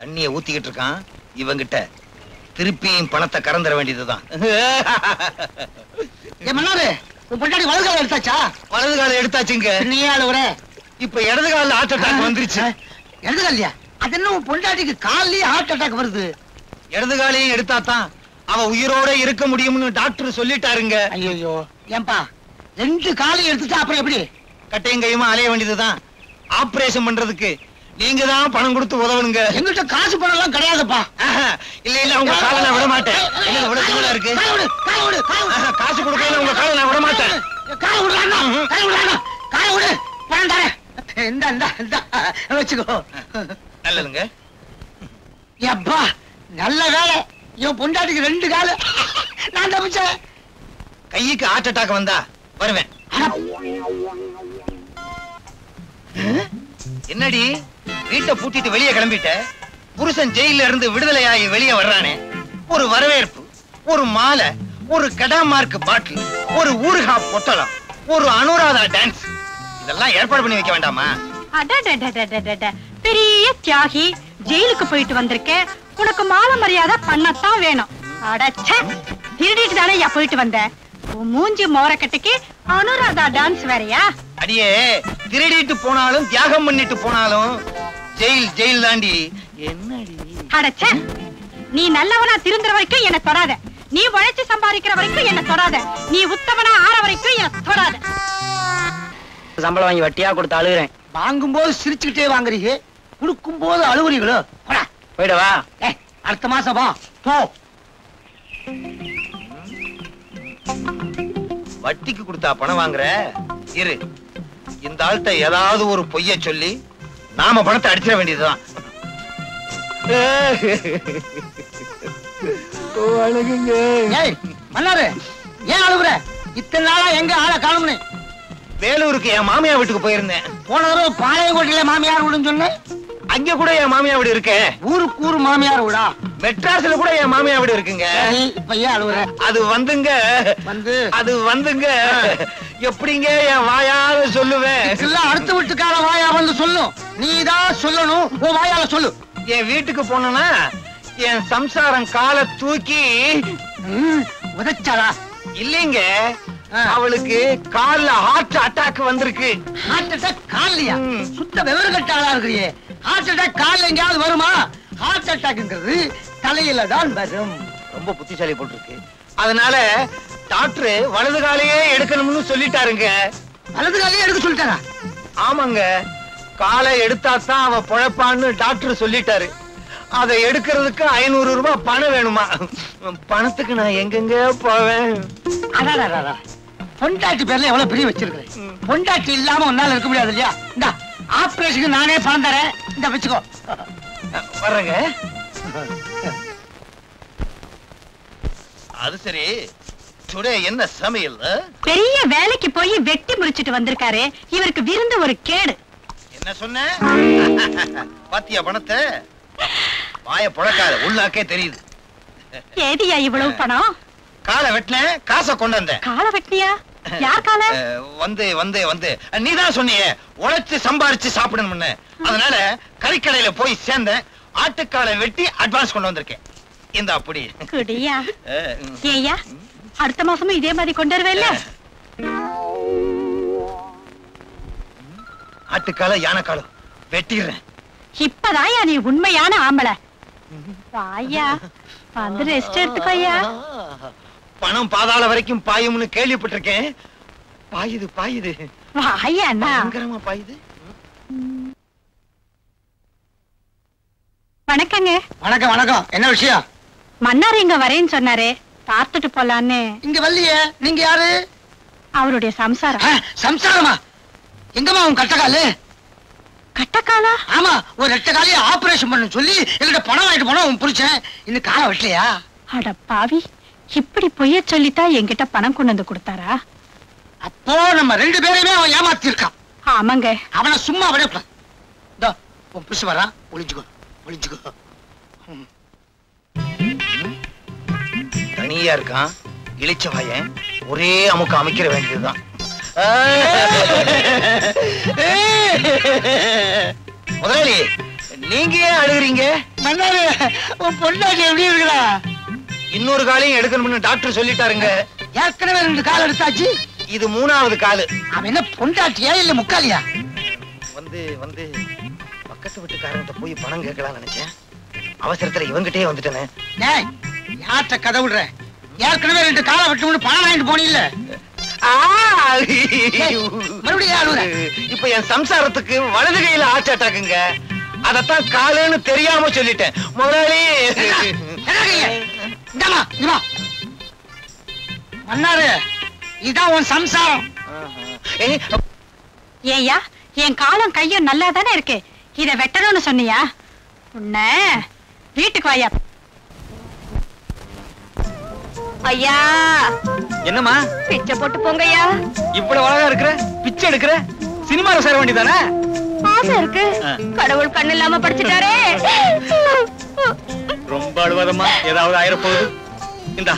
தண்ணிய ஊத்திக்கிட்டு இருக்கான் இவங்கிட்ட திருப்பியும் பணத்தை கறந்துட வேண்டியதுதான் ஏன் மன்னாரு உன் பொண்டாடி வலது கால எடுத்தாச்சா வலது கால எடுத்தாச்சுங்க நீயே அழுவுற இப்ப இடது கால ஹார்ட் அட்டாக் வந்துருச்சு இடது காலியா அது என்ன உன் பொண்டாட்டிக்கு கால்லயே ஹார்ட் அட்டாக் வருது இடது காலையும் எடுத்தாதான் அவ உயிரோட இருக்க முடியும்னு டாக்டர் சொல்லிட்டாருங்க ஐயோ ஏன்பா ரெண்டு காலையும் எடுத்துட்டா அப்புறம் எப்படி கட்டையும் கையுமா அலைய வேண்டியதுதான் ஆபரேஷன் பண்றதுக்கு நீங்க தான் பணம் கொடுத்து உதவணுங்க எங்கிட்ட காசு பணம் எல்லாம் கிடையாதுப்பா ஆஹா, இல்ல இல்ல உங்க காலை நான் விட மாட்டேன் என்ன இவ்வளவு திமிரா இருக்கு காலை விடு, காலை விடு, காலை விடு. ஆஹா, காசு கொடுக்கல உங்க காலை நான் விட மாட்டேன் காலை விடுறாங்க காலை விடுறாங்க காலை விடு பணம் தரேன் இந்த இந்த இந்த வச்சுக்கோ நல்லதுங்க எப்பா நல்ல வேலை இவன் பொண்டாட்டிக்கு ரெண்டு காலு நான் தப்பிச்சேன் கைக்கு ஹார்ட் அட்டாக் வந்தா வருவேன் என்னடி வீட்டை பூட்டிட்டு வெளியே கிளம்பிட்ட புருஷன் ஜெயில இருந்து விடுதலையாகி வெளியே வர்றானே ஒரு வரவேற்பு ஒரு மாலை ஒரு கடாமார்க் பாட்டில் ஒரு ஊறுகா பொட்டலம் ஒரு அனுராதா டான்ஸ் இதெல்லாம் ஏற்பாடு பண்ணி வைக்க வேண்டாமா அடடடடடடட. பெரிய தியாகி ஜெயிலுக்கு போயிட்டு வந்திருக்க உனக்கு மாலை மரியாதை பண்ணத்தான் வேணும் அடச்சே திருடிட்டு தானே ஐயா போயிட்டு வந்த உன் மூஞ்சி மோரக்கட்டுக்கு அனுராதா டான்ஸ் வேறயா அடியே திருடிட்டு போனாலும் தியாகம் பண்ணிட்டு போனாலும் ஜெயில் ஜெயில் தாண்டி என்னடி அடச்சே நீ நல்லவனா திருந்துற வரைக்கும் என்ன தொடாத நீ உழைச்சு சம்பாதிக்கிற வரைக்கும் என்ன தொடாத நீ உத்தமனா ஆற வரைக்கும் என்ன தொடாத சம்பளம் வாங்கி வட்டியா கொடுத்து அழுகுறேன் வாங்கும்போது சிரிச்சுக்கிட்டே வாங்குறீங்க கொடுக்கும் போது அழுகுறீங்களோ போடா. போயிடவா ஏய், அடுத்த மாசம் வா போ வட்டிக்கு கொடுத்தா பணம் வாங்குற இரு இந்த ஆள்கிட்ட ஏதாவது ஒரு பொய்ய சொல்லி நாம பணத்தை அடிச்சிட வேண்டியதுதான் ஏய் மன்னாரு ஏன் அழுகுற இத்தனை நாளா எங்க ஆளை காணும்னு வேலூருக்கு என் மாமியார் வீட்டுக்கு போயிருந்தேன் போன தடவை பாளையங்கோட்டையில மாமியார் வீடுன்னு சொன்னேன் அங்க கூட என் மாமியார் வீடு இருக்கு ஊருக்கு ஊரு மாமியார் வீடா மெட்ராஸ்ல கூட என் மாமியார் வீடு இருக்குங்க சரி, இப்ப ஏன் அழுகுற அது வந்துங்க வந்து அது வந்துங்க எப்படிங்க என் வாயால சொல்லுவேன் இல்ல அடுத்த வீட்டுக்கார வாயா வந்து சொல்லும் நீதான் சொல்லணும் உன் வாயால சொல்லு என் வீட்டுக்கு போனேன்னா என் சம்சாரம் காலை தூக்கி ம், உதைச்சாளா இல்லைங்க ஆ. அவளுக்கு கால்ல ஹார்ட் அட்டாக் வந்திருக்கு ஹார்ட் அட்டாக் கால்லையா ம். சுத்த விவரம் கட்ட ஆளா இருக்கிறியே ஹார்ட் அட்டாக் கால்ல எங்கேயாவது வருமா ஹார்ட் அட்டாக்ங்கிறது தலையில தான் வரும் ரொம்ப புத்திசாலி போட்டிருக்கு அதனால டாக்டர் வலது காலையே எடுக்கணும்னு சொல்லிட்டாருங்க வலது காலையே எடுக்க சொல்லிட்டாரா ஆமாங்க காலை எடுத்தா தான் அவ பொழப்பான்னு டாக்டர் சொல்லிட்டாரு அதை எடுக்கிறதுக்கு ஐநூறு ரூபாய் பணம் வேணுமா பணத்துக்கு நான் எங்கெங்க போவேன் அடாடாடா பொண்டாட்டி பேர்ல எவ்வளவு பிரிய வச்சிருக்கிறேன் பொண்டாட்டி இல்லாம உன்னால இருக்க முடியாது இல்லையா இந்த ஆபரேஷனுக்கு நானே பணம் தரேன் இந்த வச்சுக்கோ வர்றேங்க அது சரி டுடே என்ன சமையல் ஆ? பெரிய வேலைக்கு போய் வெட்டி முடிச்சிட்டு வந்திருக்காரு இவருக்கு விருந்து ஒரு கேடு என்ன சொன்ன பாத்தியா பணத்தை வாய புழக்காத உள்ளாக்கே தெரியுது ஏதியா இவ்வளவு பணம் காலை வெட்டினேன் காசை கொண்டு வந்தேன் காலை வெட்டினியா யார் காலை அஹ், வந்து வந்து வந்து நீதான் சொன்னியே உழைச்சு சம்பாரிச்சு சாப்பிடணும்னு அதனால கறிக்கடையில போய் சேர்ந்தேன் ஆட்டுக்காலை வெட்டி அட்வான்ஸ் கொண்டு வந்திருக்கேன் இந்த அப்படி குடியா அஹ், ம். ஏய்யா அடுத்த மாசமும் இதே மாதிரி கொண்டு வருவேல்ல ஆட்டுக்கால யானைக்காலம் வெட்டிடுறேன் இப்பதாயா நீ உண்மையான ஆம்பளை வாயா வந்து ரெஸ்ட் எடுத்துக்கோயா பணம் பாதாள வரைக்கும் பாயும்னு கேள்விப்பட்டிருக்கேன் பாயுது பாயுது வாயா அண்ணா பயங்கரமா பாயுது வணக்கங்க வணக்கம் வணக்கம் என்ன விஷயம் மன்னார் இங்க வரேன்னு சொன்னாரு பார்த்துட்டு போலான்னு இங்க வரலையே நீங்க யாரு அவருடைய சம்சாரம் ஆ, சம்சாரமா எங்கம்மா உன் கட்டக்காலு கட்டக்காலா ஆமா ஒரு ரெட்ட காலையை ஆபரேஷன் பண்ண சொல்லி என்கிட்ட பணம் வாங்கிட்டு போனா உன் புடிச்சேன் இன்னும் காலை வெட்டலையா அட பாவி இப்படி பொய்ய சொல்லித்தான் என்கிட்ட பணம் கொண்டு வந்து கொடுத்தாரா அப்போ நம்ம ரெண்டு பேரையுமே அவன் ஏமாத்தி இருக்கான் ஆமாங்க அவனை சும்மா விடக்கூடாது இதோ உன் புருஷன் வரான் ஒளிஞ்சுக்கோ ஒளிஞ்சுக்கோ தனியா இருக்கான் இழிச்ச வாயன் ஒரே அமுக்கு அமைக்கிற வேண்டியதுதான் முதலாளி நீங்க ஏன் அழுகுறீங்க மன்னாரு உன் பொண்டாட்டி எப்படி இருக்கிறா இன்னொரு காலையும் எடுக்கணும்னு டாக்டர் சொல்லிட்டாருங்க ஏற்கனவே ரெண்டு கால் எடுத்தாச்சு இது மூணாவது காலு அவன் என்ன பொண்டாட்டியா இல்ல முக்காலியா வந்து வந்து பக்கத்து வீட்டுக்காரங்கிட்ட போய் பணம் கேட்கலாம் நினைச்சேன் அவசரத்துல இவங்கிட்டே வந்துட்டேனே டேய் யார்கிட்ட கதை விடுற ஏற்கனவே ரெண்டு காலை விட்டு பணம் வாங்கிட்டு போனீல்ல ஆ! மறுபடியும் ஆளுற இப்ப என் சம்சாரத்துக்கு வலது கையில ஆர்ட் அட்டாக்குங்க அதத்தான் காலுன்னு தெரியாம சொல்லிட்டேன் முதலாளி இந்தாமா இங்க வா மன்னாரு இதான் உன் சம்சாரம் ஏய், ஏய்யா என் காலம் கையும் நல்லா தானே இருக்கு இத வெட்டணும்னு சொன்னியா உன்ன வீட்டுக்கு வாயா ஐயா என்னம்மா பிச்சை போட்டு போங்கய்யா இவ்வளவு அழகா இருக்கிற பிச்சை எடுக்கிற சினிமால சேர வேண்டியதானே ஆசை இருக்கு ஆ. கடவுள் கண்ணு இல்லாம படிச்சுட்டாரே ரொம்ப அழுவாதம்மா ஏதாவது ஆயிரப்போகுது இந்தா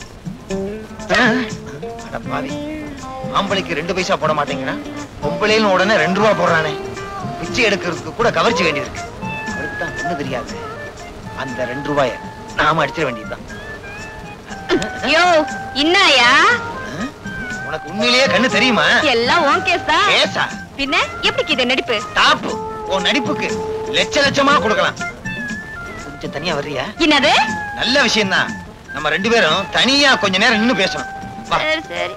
அட பாவி ஆம்பளைக்கு ரெண்டு பைசா போட மாட்டேங்கிறான் பொம்பளைன்னு உடனே ரெண்டு ரூபா போடுறானே பிச்சை எடுக்கிறதுக்கு கூட கவர்ச்சி வேண்டியிருக்கு அவருக்கு தான் ஒண்ணு தெரியாது அந்த ரெண்டு ரூபாய நாம அடிச்சிட வேண்டியதுதான் யோ இன்னாயா ஆ? உனக்கு உண்மையிலேயே கண்ணு தெரியுமா எல்லாம் ஓன் கேஸ் தான் பேசா பின்ன எப்படி இது நடிப்பு டாப்பு உன் நடிப்புக்கு லட்ச லட்சமா கொடுக்கலாம் கொஞ்சம் தனியா வர்றியா என்னது நல்ல விஷயம்தான் நம்ம ரெண்டு பேரும் தனியா கொஞ்ச நேரம் நின்னு பேசணும் வா சரி சரி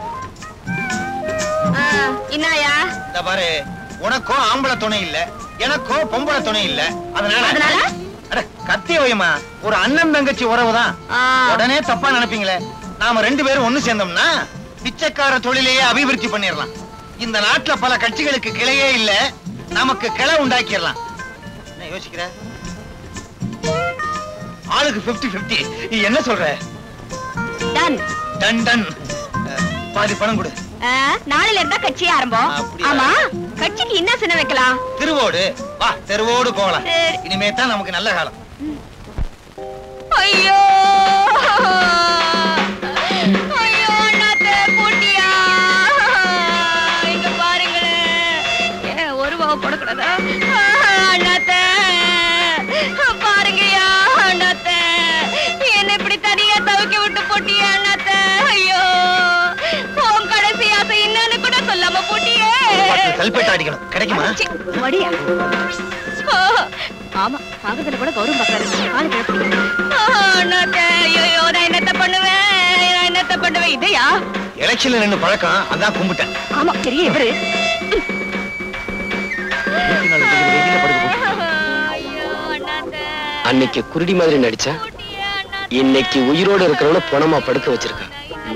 இன்னாயா இந்த பாரு உனக்கும் ஆம்பளை துணை இல்ல எனக்கும் பொம்பளை துணை இல்ல அதனால அதனால? அட கத்திய வைமா ஒரு அண்ணன் தங்கச்சி உறவுதான் உடனே தப்பா நினைப்பீங்களே நாம ரெண்டு பேரும் ஒண்ணு சேர்ந்தோம்னா பிச்சைக்கார தொழிலையே அபிவிருத்தி பண்ணிடலாம் இந்த நாட்டுல பல கட்சிகளுக்கு கிளையே இல்ல நமக்கு கிளை உண்டாக்கிடலாம் என்ன யோசிக்கிற ஆளுக்கு 50 50 நீ என்ன சொல்ற டன் டன் டன் அஹ், பாதி பணம் கொடு நாளையில இருந்தா கட்சி ஆரம்பம் அப்படியா? ஆமா கட்சிக்கு என்ன சின்ன வைக்கலாம் திருவோடு வா தெருவோடு போகலாம் சரி. இனிமே தான் நமக்கு நல்ல காலம் ஐயோ ஐயோ அண்ணாத்தே பூட்டியா இங்க பாருங்களேன் ஏன் ஒரு பாவ போடக்கூடாதா அண்ணாத்தே பாருங்கய்யா அண்ணாத்தே என்ன இப்படி தனியா தவிக்க விட்டு போட்டியா அண்ணாத்தே ஐயோ உன் கடைசி ஆசை என்னன்னு கூட சொல்லாம போட்டியே கல்பேட்டை அடிக்கணும் கிடைக்குமா சி, வடியா ஆ, ஆமா பாகத்துல கூட கௌரவம் பாக்குறாரு ஆளு கிளப்பிங்க அண்ணாத்தே ஐயோ நான் என்னத்த பண்ணுவேன் நான் என்னத்த பண்ணுவேன் இதையா எலெக்ஷன்ல நின்னு பழக்கம் அதான் கும்பிட்டேன் ஆமா பெரிய இவரு நூத்தி நாலு டிகிரி வெயில்ல படுக்க போட்டு. ஐயோ அண்ணாத்தே அன்னைக்கு குருடி மாதிரி நடிச்சா பூட்டியே அண்ணாத்தே. இன்னைக்கு உயிரோட இருக்கிறவன பணமா படுக்க வச்சிருக்கான்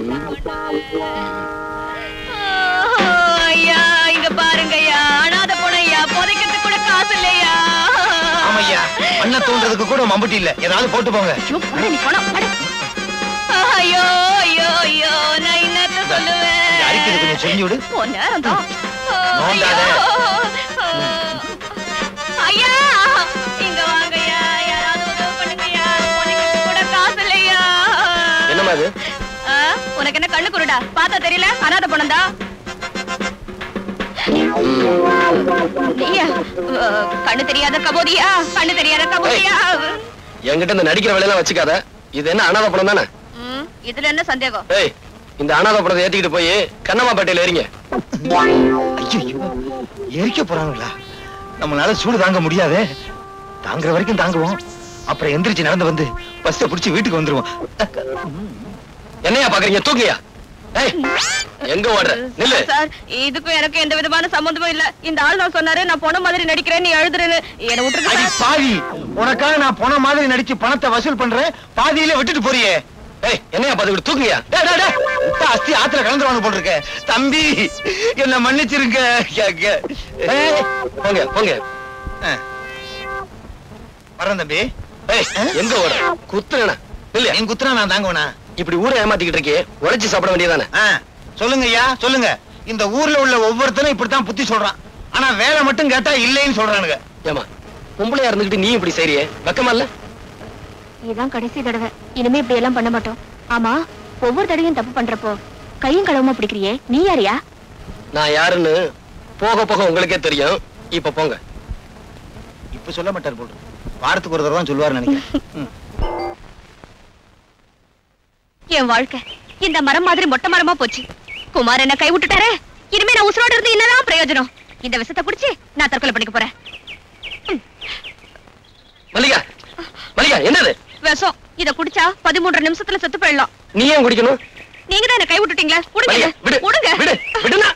ஐயா இங்க பாருங்க ஐயா அனாத போனையா புதைக்கிறதுக்கு கூட காசு இல்லையா ஆமையா அண்ணன் தோன்றதுக்கு கூட மம்பட்டி இல்ல ஏதாவது போட்டு போங்க ஐயோ, போடா, நீ போடா, போடா. ஐயோ ஐயோ ஐயோ நான் என்னத்த சொல்லுவேன் இந்த அறிக்கையை கொஞ்சம் சொல்லி விடு உன் நேரம்தான். நோண்டாத. ஐயா இங்க வாங்கய்யா யாராவது உதவி பண்ணுங்கய்யா உனக்கு கூட காசு இல்லையா என்னம்மா அது ஆ, உனக்கு என்ன கண்ணு குருடா பார்த்தா தெரியல அனாதை பணம்தா நீயா அ, கண்ணு தெரியாத கபோதியா கண்ணு தெரியாத கபோதியா என்கிட்ட இந்த நடிக்கிற வேலையெல்லாம் வச்சுக்காத இது என்ன அனாதை படம் தானே ம், இதுல என்ன சந்தேகம் ஏய் இந்த அனாதை படத்தை ஏத்திக்கிட்டு போய் கண்ணம்மாப்பேட்டையில ஏறிங்க ஐயோ எரிக்க போறாங்களா நம்மளால சூடு தாங்க முடியாதே தாங்குற வரைக்கும் தாங்குவோம் அப்புறம் எந்திரிச்சு நடந்து வந்து பஸ்ஸ புடிச்சு வீட்டுக்கு வந்துருவோம் என்னையா பாக்குறீங்க தூக்கியா ஏய் எங்க ஓடுற நில்லு சார் இதுக்கும் எனக்கு எந்த விதமான சம்பந்தமும் இல்ல இந்த ஆள் தான் சொன்னாரு நான் போன மாதிரி நடிக்கிறேன் நீ எழுதுறேன்னு என்ன விட்டுருக்க அடி சார். பாவி உனக்காக நான் போன மாதிரி நடிச்சு பணத்தை வசூல் பண்றேன் பாதியில விட்டுட்டு போறியே ஏய் என்னையா பாத்துக்கிட்டு தூக்குங்கயா டேய், டேய், டேய். உத்தா அஸ்தி ஆத்துல கலந்துருவாங்க போல் இருக்க தம்பி என்ன மன்னிச்சிருங்க கே- கே. ஏய், போங்க போங்க ஆ. வரேன் தம்பி ஏய் எங்க ஓடுற குத்துறேனா இல்ல நீ குத்துனா நான் தாங்குவனா இப்படி ஊரை ஏமாத்திக்கிட்டு இருக்கே உழைச்சு சாப்பிட வேண்டியதானே ஆ, சொல்லுங்க ஐயா சொல்லுங்க இந்த ஊர்ல உள்ள ஒவ்வொருத்தரும் இப்படித்தான் புத்தி சொல்றான் ஆனா வேலை மட்டும் கேட்டா இல்லைன்னு சொல்றானுங்க ஏமா பொம்பளையா இருந்துகிட்டு நீ இப்படி செய்றியே வெக்கமா இல்ல இதுதான் கடைசி தடவை இனிமே இப்படி எல்லாம் பண்ண மாட்டோம் ஆமா ஒவ்வொரு தடவையும் தப்பு பண்றப்போ கையும் களவுமா பிடிக்கிறியே நீ யாரியா நான் யாருன்னு போக போக உங்களுக்கே தெரியும் இப்ப போங்க இப்ப சொல்ல மாட்டார் போல் இருக்கு. வாரத்துக்கு ஒரு தடவை தான் சொல்லுவாரு நினைக்கிறேன் ம். என் வாழ்க்கை இந்த மரம் மாதிரி மொட்டை மரமா போச்சு குமார் என்ன கை விட்டுட்டாரே இனிமே நான் உசுரோடு இருந்து என்னதான் பிரயோஜனம் இந்த விஷத்தை குடிச்சு நான் தற்கொலை பண்ணிக்க போறேன் மல்லிகா மல்லிகா என்னது விஷம் இத குடிச்சா பதிமூன்று நிமிஷத்துல செத்து போயிடலாம் நீ ஏன் குடிக்கணும் நீங்க தான் என்ன கை விட்டுட்டீங்களே மல்லிகா விடு விடுங்க விடு விடுனா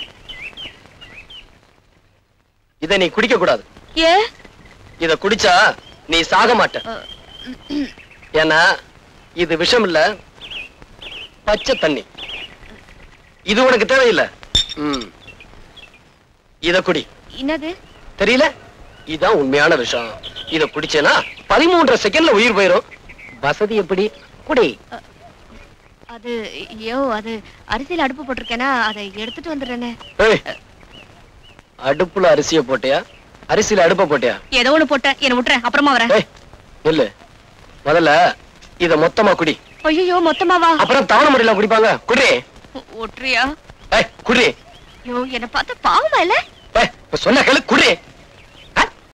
இத நீ குடிக்க கூடாது ஏ இத குடிச்சா நீ சாக மாட்ட ஏன்னா இது விஷம் இல்ல பச்சை தண்ணி இது உனக்கு தேவையில்லை ம். இத குடி என்னது தெரியல இதான் உண்மையான விஷயம் இத குடிச்சேனா பதிமூன்றரை செகண்ட்ல உயிர் போயிரும் வசதி எப்படி குடி அது ஐயோ அது அரிசியில அடுப்பு போட்டிருக்கேனா அதை எடுத்துட்டு வந்துடுறேனே ஏய், அடுப்புல அரிசிய போட்டியா அரிசியில அடுப்ப போட்டியா ஏதோ ஒண்ணு போட்டேன் என்ன விட்டுறேன் அப்புறமா வரேன் ஏய் இல்ல முதல்ல இத மொத்தமா குடி ஐயோ மொத்தமாவா அப்புறம் தவணை முறையில குடிப்பாங்க குடி ஒற்றியா ஏய் குடி ஐயோ என்ன பார்த்து பாவமா இல்ல ஏய் இப்ப சொன்ன கேளு குடி